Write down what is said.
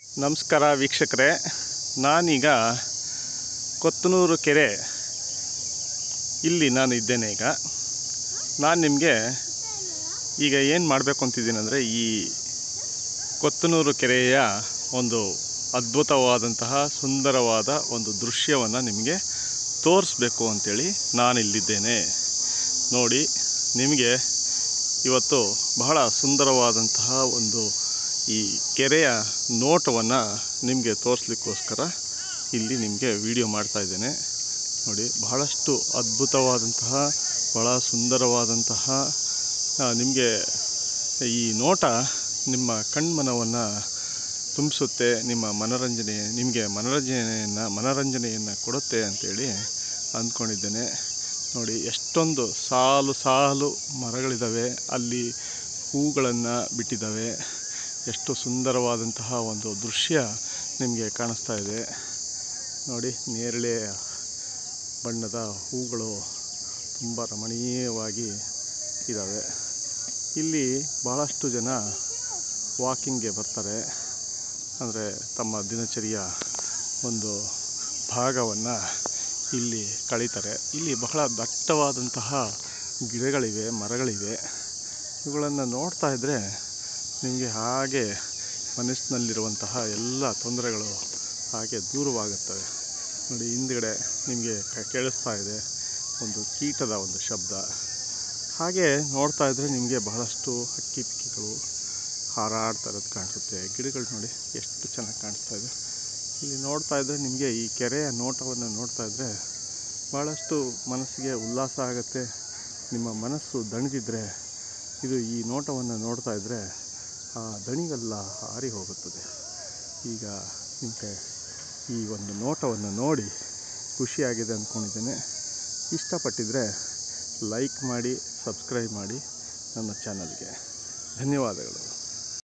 ನಮಸ್ಕಾರ ವೀಕ್ಷಕರೇ ನಾನೀಗ ಕೊತ್ತನೂರು ಕೆರೆ ಇಲ್ಲಿ ನಾನು ಇದ್ದೇನೆ ಈಗ ನಾನು ನಿಮಗೆ ಈಗ ಏನು ಮಾಡಬೇಕು ಅಂತಿದ್ದೀನಿ ಅಂದರೆ ಈ ಕೊತ್ತನೂರು ಕೆರೆಯ ಒಂದು ಅದ್ಭುತವಾದಂತಹ ಸುಂದರವಾದ ಒಂದು ದೃಶ್ಯವನ್ನು ನಿಮಗೆ ತೋರಿಸ್ಬೇಕು ಅಂಥೇಳಿ ನಾನಿಲ್ಲಿದ್ದೇನೆ ನೋಡಿ ನಿಮಗೆ ಇವತ್ತು ಬಹಳ ಸುಂದರವಾದಂತಹ ಒಂದು ಈ ಕೆರೆಯ ನೋಟವನ್ನು ನಿಮಗೆ ತೋರಿಸ್ಲಿಕ್ಕೋಸ್ಕರ ಇಲ್ಲಿ ನಿಮಗೆ ವಿಡಿಯೋ ಮಾಡ್ತಾ ಇದ್ದೇನೆ ನೋಡಿ ಬಹಳಷ್ಟು ಅದ್ಭುತವಾದಂತಹ ಬಹಳ ಸುಂದರವಾದಂತಹ ನಿಮಗೆ ಈ ನೋಟ ನಿಮ್ಮ ಕಣ್ಮನವನ್ನು ತುಂಬಿಸುತ್ತೆ ನಿಮ್ಮ ಮನೋರಂಜನೆ ನಿಮಗೆ ಮನೋರಂಜನೆಯನ್ನು ಮನೋರಂಜನೆಯನ್ನು ಕೊಡುತ್ತೆ ಅಂಥೇಳಿ ಅಂದ್ಕೊಂಡಿದ್ದೇನೆ ನೋಡಿ ಎಷ್ಟೊಂದು ಸಾಲು ಸಾಲು ಮರಗಳಿದ್ದಾವೆ ಅಲ್ಲಿ ಹೂಗಳನ್ನು ಬಿಟ್ಟಿದ್ದಾವೆ ಎಷ್ಟು ಸುಂದರವಾದಂತಹ ಒಂದು ದೃಶ್ಯ ನಿಮಗೆ ಕಾಣಿಸ್ತಾ ಇದೆ ನೋಡಿ ನೇರಳೆ ಬಣ್ಣದ ಹೂಗಳು ತುಂಬ ರಮಣೀಯವಾಗಿ ಇದ್ದಾವೆ ಇಲ್ಲಿ ಭಾಳಷ್ಟು ಜನ ವಾಕಿಂಗ್ಗೆ ಬರ್ತಾರೆ ಅಂದರೆ ತಮ್ಮ ದಿನಚರಿಯ ಒಂದು ಭಾಗವನ್ನು ಇಲ್ಲಿ ಕಳೀತಾರೆ ಇಲ್ಲಿ ಬಹಳ ದಟ್ಟವಾದಂತಹ ಗಿಡಗಳಿವೆ ಮರಗಳಿವೆ ಇವುಗಳನ್ನು ನೋಡ್ತಾ ಇದ್ದರೆ ನಿಮಗೆ ಹಾಗೆ ಮನಸ್ಸಿನಲ್ಲಿರುವಂತಹ ಎಲ್ಲ ತೊಂದರೆಗಳು ಹಾಗೆ ದೂರವಾಗುತ್ತವೆ ನೋಡಿ ಹಿಂದ್ಗಡೆ ನಿಮಗೆ ಕ- ಕೇಳಿಸ್ತಾ ಇದೆ ಒಂದು ಕೀಟದ ಒಂದು ಶಬ್ದ ಹಾಗೆ ನೋಡ್ತಾ ಇದ್ದರೆ ನಿಮಗೆ ಬಹಳಷ್ಟು ಹಕ್ಕಿ ಪಿಕ್ಕಿಗಳು ಹಾರಾಡ್ತಾ ಇರೋದು ಕಾಣಿಸುತ್ತೆ ಗಿಡಗಳು ನೋಡಿ ಎಷ್ಟು ಚೆನ್ನಾಗಿ ಕಾಣಿಸ್ತಾ ಇದೆ ಇಲ್ಲಿ ನೋಡ್ತಾ ಇದ್ದರೆ ನಿಮಗೆ ಈ ಕೆರೆಯ ನೋಟವನ್ನು ನೋಡ್ತಾ ಇದ್ದರೆ ಭಾಳಷ್ಟು ಮನಸ್ಸಿಗೆ ಉಲ್ಲಾಸ ಆಗುತ್ತೆ ನಿಮ್ಮ ಮನಸ್ಸು ದಣಿದಿದ್ದರೆ ಇದು ಈ ನೋಟವನ್ನು ನೋಡ್ತಾ ಇದ್ದರೆ ಆ ದಣಿವೆಲ್ಲ ಹಾರಿ ಹೋಗುತ್ತದೆ ಈಗ ನಿಮಗೆ ಈ ಒಂದು ನೋಟವನ್ನು ನೋಡಿ ಖುಷಿಯಾಗಿದೆ ಅಂದ್ಕೊಂಡಿದ್ದೇನೆ ಇಷ್ಟಪಟ್ಟಿದ್ದರೆ ಲೈಕ್ ಮಾಡಿ ಸಬ್ಸ್ಕ್ರೈಬ್ ಮಾಡಿ ನನ್ನ ಚಾನಲ್ಗೆ ಧನ್ಯವಾದಗಳು